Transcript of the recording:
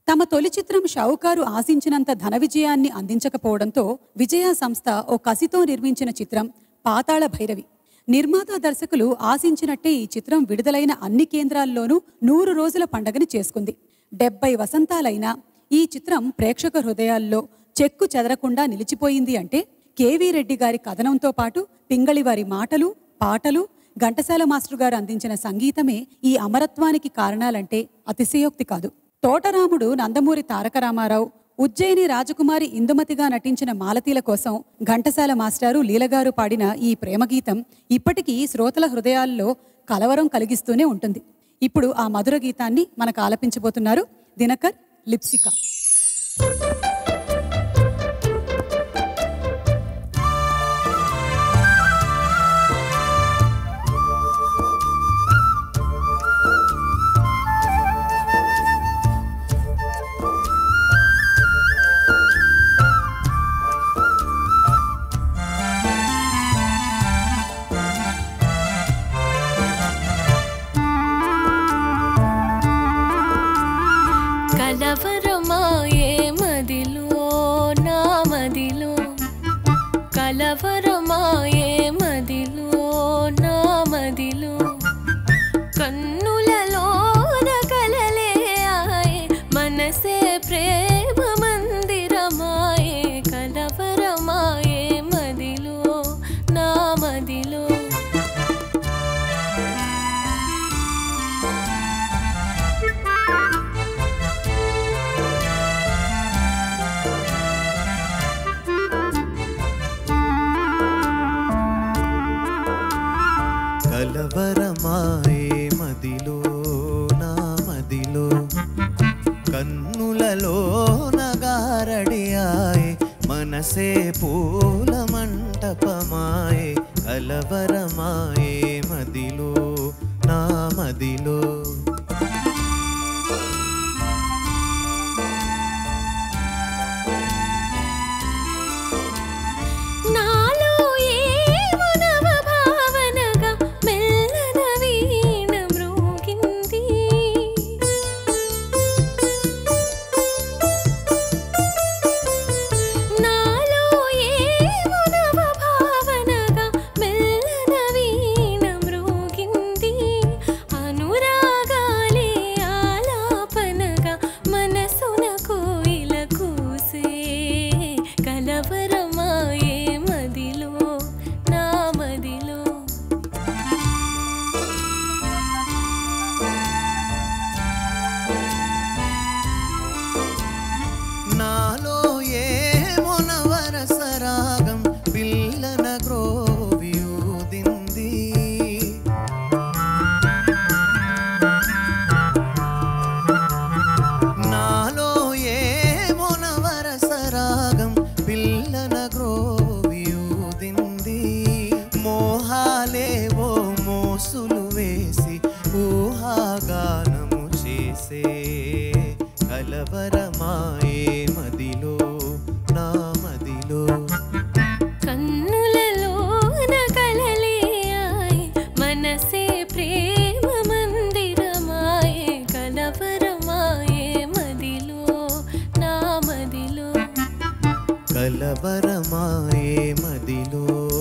తమ తొలి చిత్రం షావుకారు ఆశించినంత ధన విజయాన్ని అందించకపోవడంతో విజయ సంస్థ ఓ కసితో నిర్మించిన చిత్రం పాతాళ భైరవి నిర్మాత దర్శకులు ఆశించినట్టే ఈ చిత్రం విడుదలైన అన్ని కేంద్రాల్లోనూ నూరు రోజుల పండగని చేసుకుంది డెబ్బై వసంతాలైనా ఈ చిత్రం ప్రేక్షక హృదయాల్లో చెక్కు చెదరకుండా నిలిచిపోయింది అంటే కేవీ రెడ్డి గారి కథనంతో పాటు పింగళి వారి మాటలు పాటలు ఘంటసాల మాస్టర్ గారు అందించిన సంగీతమే ఈ అమరత్వానికి కారణాలంటే అతిశయోక్తి కాదు తోటరాముడు నందమూరి తారక రామారావు ఉజ్జయిని రాజకుమారి ఇందుమతిగా నటించిన మాలతీల కోసం ఘంటసాల మాస్టారు లీలగారు పాడిన ఈ ప్రేమగీతం ఇప్పటికీ శ్రోతల హృదయాల్లో కలవరం కలిగిస్తూనే ఉంటుంది ఇప్పుడు ఆ మధుర గీతాన్ని మనకు ఆలపించబోతున్నారు దినకర్ లిప్సికా కలవరమాయే మదిలో నా మదిలో కలవరమాయే మదిలో నా మదిలో కన్నులలోన కలలే ఆయే మనసే ప్రేమ మందిరమాయే కలవరమాయే మదిలో నా మదిలో కలవరమాయే మదిలో నా మదిలో కన్నులలో నగారడియాయే మనసే పూల మంటపమాయే కలవరమాయే మదిలో నా మదిలో నాలో ఏమో నవ భావనగా మెల్లన వీణ మ్రోగింది నాలో ఏమో నవ భావనగా మెల్లన వీణ మ్రోగింది అనురాగాలే ఆలాపనగా మనసున కోయిల కూసే కలవరమాయే మదిలో నా మదిలో నాలో ఏమో నవరసరాగం పిల్లన గ్రోవియూదింది నాలో ఏమో నవరసరాగం పిల్లన గ్రోవియూదింది మోహాలేవో మోసులు వేసి ఊహాగానము చేసే కలవరమాయే మదిలో నా మదిలో కన్నులలోన కలలే ఆయే మనసే ప్రేమ మందిరమాయే కలవరమాయే మదిలో నా మదిలో కలవరమాయే మదిలో